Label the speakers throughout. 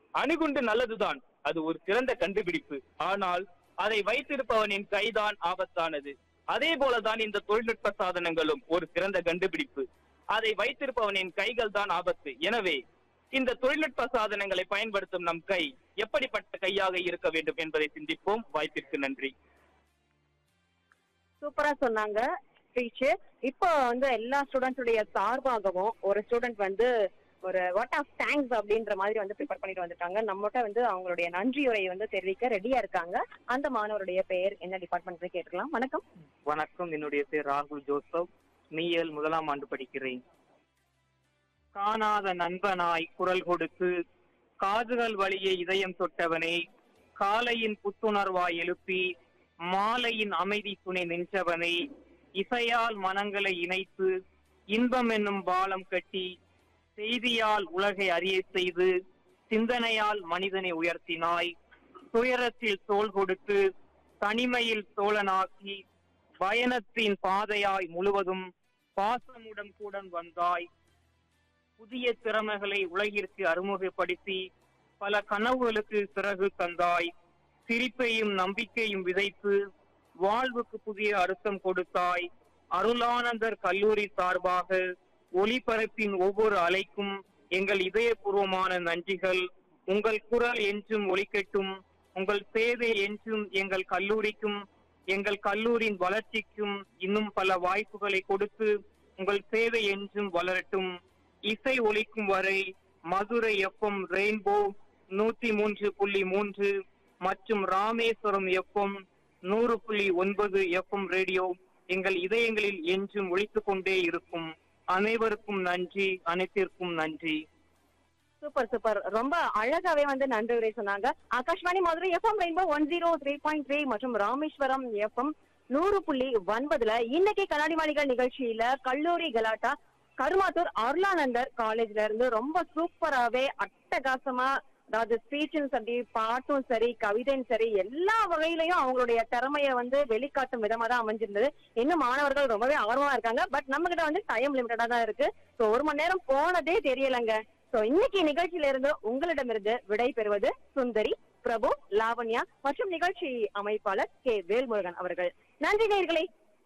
Speaker 1: அணுகுண்டு நல்லதுதான் அது ஒரு சிறந்த கண்டுபிடிப்பு ஆனால் அதை வைத்திருப்பவனின் கைதான் ஆபத்தானது அதே போலதான் இந்த தொழில்நுட்ப சாதனங்களும் ஒரு சிறந்த கண்டுபிடிப்பு அதை வைத்திருப்பவனின் கைகள் தான் ஆபத்து எனவே இந்த தொழில்நுட்ப சாதனங்களை பயன்படுத்தும் நம் கை எப்படிப்பட்ட கையாக இருக்க வேண்டும் என்பதை சிந்திப்போம் வாய்ப்பிற்கு நன்றி
Speaker 2: சூப்பரா சொன்னாங்க ஸ்பீச் இப்போ வந்து எல்லா ஸ்டூடெண்ட்ஸுடைய சார்பாகவும் ஒரு ஸ்டூடெண்ட் வந்து ஒரு வாட் ஆஃப் தேங்க்ஸ் அப்படின்ற மாதிரி வந்து ப்ரிப்பேர் பண்ணிட்டு வந்துட்டாங்க நம்மகிட்ட வந்து அவங்களுடைய நன்றியுரையை வந்து தெரிவிக்க ரெடியா இருக்காங்க அந்த மாணவருடைய பெயர் என்ன டிபார்ட்மெண்ட் கேட்டுக்கலாம் வணக்கம்
Speaker 1: வணக்கம் என்னுடைய பேர் ராகுல் ஜோசப் மெய்யல் முதலாம் ஆண்டு படிக்கிறேன் காணாத நண்பனாய் குரல் கொடுத்து காதுகள் வழியே இதயம் தொட்டவனே காலையின் புத்துணர்வாய் எழுப்பி மாலையின் அமைதி துணை நின்றவனே இசையால் மனங்களை இணைத்து இன்பம் என்னும் பாலம் கட்டி செய்தியால் உலகை அறிய செய்து சிந்தனையால் மனிதனை உயர்த்தினாய் துயரத்தில் தோள் கொடுத்து தனிமையில் தோழனாக்கி பயணத்தின் பாதையாய் முழுவதும் பாசமுடன் கூட வந்தாய் புதிய திறமைகளை உலகிற்கு அறிமுகப்படுத்தி பல கனவுகளுக்கு சிறகு தந்தாய் சிரிப்பையும் நம்பிக்கையும் விதைத்து வாழ்வுக்கு புதிய அர்த்தம் கொடுத்தாய் அருளானந்தர் கல்லூரி சார்பாக ஒளிபரப்பின் ஒவ்வொரு அலைக்கும் எங்கள் இதயபூர்வமான நன்றிகள் உங்கள் குரல் என்றும் ஒலிக்கட்டும் உங்கள் சேவை என்றும் எங்கள் கல்லூரிக்கும் எங்கள் கல்லூரியின் வளர்ச்சிக்கும் இன்னும் பல வாய்ப்புகளை கொடுத்து உங்கள் சேவை என்றும் வளரட்டும் இசை ஒலிக்கும் வரை மதுரை எஃப்எம் ரெயின்போ நூத்தி மூன்று புள்ளி மூன்று மற்றும் ராமேஸ்வரம் எஃப்எம் நூறு புள்ளி ஒன்பது எஃப்எம் ரேடியோ எங்கள் இதயங்களில் என்றும் ஒழித்துக் கொண்டே இருக்கும் அனைவருக்கும் நன்றி அனைத்திற்கும் நன்றி
Speaker 2: சூப்பர் சூப்பர் ரொம்ப அழகாவே வந்து நன்றி உரை சொன்னாங்க Akashvani Madurai FM rainbow one zero three point three மற்றும் ராமேஸ்வரம் எஃப்எம் நூறு புள்ளி ஒன்பதுல இன்னைக்கு கண்ணாடி மாளிகள் நிகழ்ச்சியில கல்லூரி கலாட்டா கருமாத்தூர் அருளானந்தர் காலேஜ்ல இருந்து ரொம்ப சூப்பராவே அட்டகாசமா அதாவது ஸ்பீச்சும் சரி பாட்டும் சரி கவிதையும் சரி எல்லா வகையிலையும் அவங்களுடைய திறமைய வந்து வெளிக்காட்டும் விதமா தான் அமைஞ்சிருந்தது இன்னும் மாணவர்கள் ரொம்பவே ஆர்வமா இருக்காங்க பட் நம்ம கிட்ட வந்து டைம் லிமிட்டடா தான் இருக்கு சோ ஒரு மணி நேரம் போனதே தெரியலங்க சோ இன்னைக்கு நிகழ்ச்சியில இருந்து உங்களிடமிருந்து விடை பெறுவது சுந்தரி பிரபு லாவண்யா மற்றும் நிகழ்ச்சி அமைப்பாளர் கே வேல்முருகன் அவர்கள் நன்றி நேயர்களே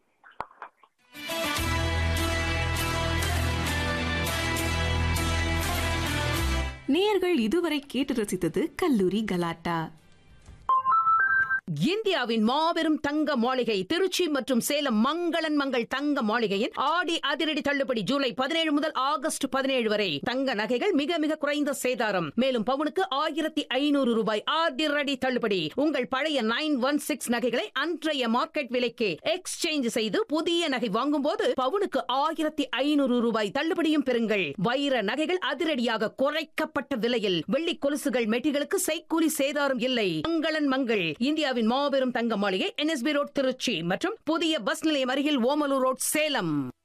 Speaker 3: நேயர்கள் இதுவரை கேட்டு ரசித்தது கல்லூரி கலாட்டா
Speaker 4: இந்தியாவின் மாபெரும் தங்க மாளிகை திருச்சி மற்றும் சேலம் மங்களன் மங்கள் தங்க மாளிகையின் ஆடி அதிரடி தள்ளுபடி ஜூலை பதினேழு முதல் ஆகஸ்ட் பதினேழு வரை தங்க நகைகள் மிக மிக குறைந்த சேதாரம் மேலும் பவுனுக்கு ஆயிரத்தி ஐநூறு ரூபாய் அதிரடி தள்ளுபடி உங்கள் பழைய நைன் ஒன் சிக்ஸ் நகைகளை அன்றைய மார்க்கெட் விலைக்கு எக்ஸ்சேஞ்ச் செய்து புதிய நகை வாங்கும் போது பவுனுக்கு ஆயிரத்தி ஐநூறு ரூபாய் தள்ளுபடியும் பெறுங்கள் வைர நகைகள் அதிரடியாக குறைக்கப்பட்ட விலையில் வெள்ளி கொலுசுகள் மெட்டிகளுக்கு செய்கூலி சேதாரம் இல்லை மங்களன் மங்கள் இந்தியாவின் மாபெரும் தங்க மாளிகை என்எஸ்பி ரோட் திருச்சி மற்றும் புதிய பஸ் நிலையம் அருகில் ஓமலூர் ரோட் சேலம்